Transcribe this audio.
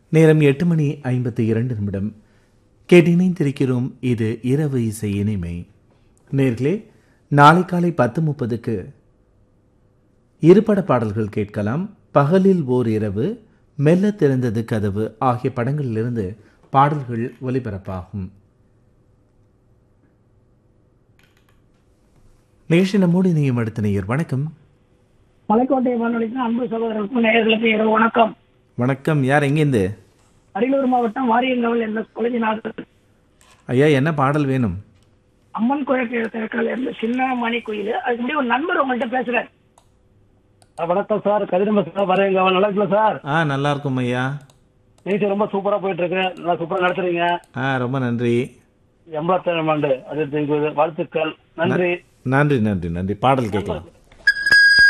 நேரம் எட்டு மணி ஐம்பத்தி இரண்டு நிமிடம் கேட்டிணைந்திருக்கிறோம் இது இரவு இசை இனிமை நேர்களே நாளை காலை பத்து முப்பதுக்கு இருபட பாடல்கள் கேட்கலாம் பகலில் ஓர் இரவு மெல்ல திறந்தது கதவு ஆகிய படங்களிலிருந்து பாடல்கள் ஒலிபரப்பாகும் நிகழ்ச்சி நம்மோடு இணையும் அடுத்த நேயர் வணக்கம் மலைக்கோட்டை வானொலிக்கும் அன்பு சகோதரருக்கும் நேயர்களுக்கு இரவு வணக்கம் வணக்கம் யார் எங்கேருந்து அரியலூர் மாவட்டம் வாரியங்கவல் என்ற கொலைஞநாதர் ஐயா என்ன பாடல் வேணும் அம்மன் குழந்தை திறக்கல இருந்து சின்ன மணி கோயில் அதுக்கு முன்னாடி ஒரு நண்பர் உங்கள்கிட்ட பேசுறாரு வணக்கம் சார் கதிரம்ப சார் வரேங்கவல் நல்லா இருக்குல்ல சார் ஆ நல்லா இருக்கும் ஐயா நிகழ்ச்சி ரொம்ப சூப்பரா போயிட்டு இருக்கு நல்லா சூப்பரா நடத்துறீங்க ஆ ரொம்ப நன்றி எண்பத்தேழாம் ஆண்டு அது வாழ்த்துக்கள் நன்றி நன்றி நன்றி நன்றி பாடல் கேட்கலாம்